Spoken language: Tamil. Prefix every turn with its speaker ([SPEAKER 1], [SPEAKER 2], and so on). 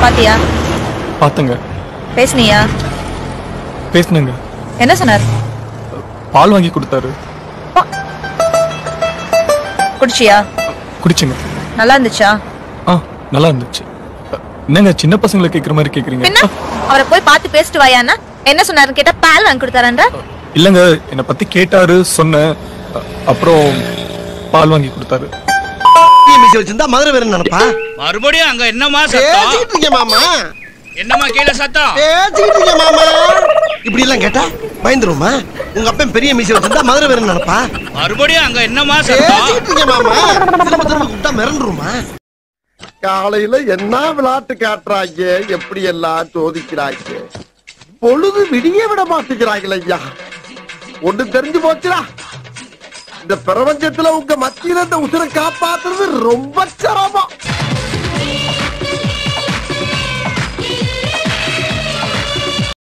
[SPEAKER 1] பாத்தியா
[SPEAKER 2] பார்த்தங்க
[SPEAKER 1] பேசுனியா
[SPEAKER 2] பேசினங்க
[SPEAKER 1] என்ன சொன்னார்
[SPEAKER 2] பால் வாங்கி கொடுத்தாரு
[SPEAKER 1] குடிச்சியா
[SPEAKER 2] குடிச்சுங்க
[SPEAKER 1] நல்லா இருந்துச்சா
[SPEAKER 2] ஆ நல்லா இருந்துச்சு அ, என்னங்க சின்ன பசங்களை கேட்குற மாதிரி கேட்குறீங்க
[SPEAKER 1] பின்ன அவரை போய் பார்த்து பேசிட்டு வாயான்னா என்ன சொன்னாருன்னு கேட்டா பால் வாங்கி கொடுத்தாரன்ற
[SPEAKER 2] இல்லைங்க என்னை பத்தி கேட்டாரு சொன்னேன் அ, அப்புறம் பால் வாங்கி கொடுத்தாரு
[SPEAKER 3] பெரிய மீசை வச்சிருந்தா மதுரை வேற நினைப்பா
[SPEAKER 4] மறுபடியும் அங்க என்னமா சத்தம்
[SPEAKER 3] பேசிக்கிட்டு இருக்கேன் மாமா
[SPEAKER 4] என்னமா கீழே சத்தம்
[SPEAKER 3] பேசிக்கிட்டு இருக்கேன் மாமா இப்படி எல்லாம் கேட்டா பயந்துருமா உங்க அப்பன் பெரிய மீசை வச்சிருந்தா மதுரை வேற நினைப்பா
[SPEAKER 4] மறுபடியும் அங்க என்னமா சத்தம்
[SPEAKER 3] பேசிக்கிட்டு இருக்கேன் மாமா திரும்ப திரும்ப கூப்பிட்டா மிரண்டுருமா காலையில என்ன விளையாட்டு காட்டுறாங்க எப்படி எல்லாம் சோதிக்கிறாங்க பொழுது விடிய விட மாட்டேங்கிறாங்களே ஐயா ஒண்ணு தெரிஞ்சு போச்சுடா இந்த பிரபஞ்சத்துல உங்க மத்தியில இந்த உசுரை காப்பாத்துறது ரொம்ப சிரமம்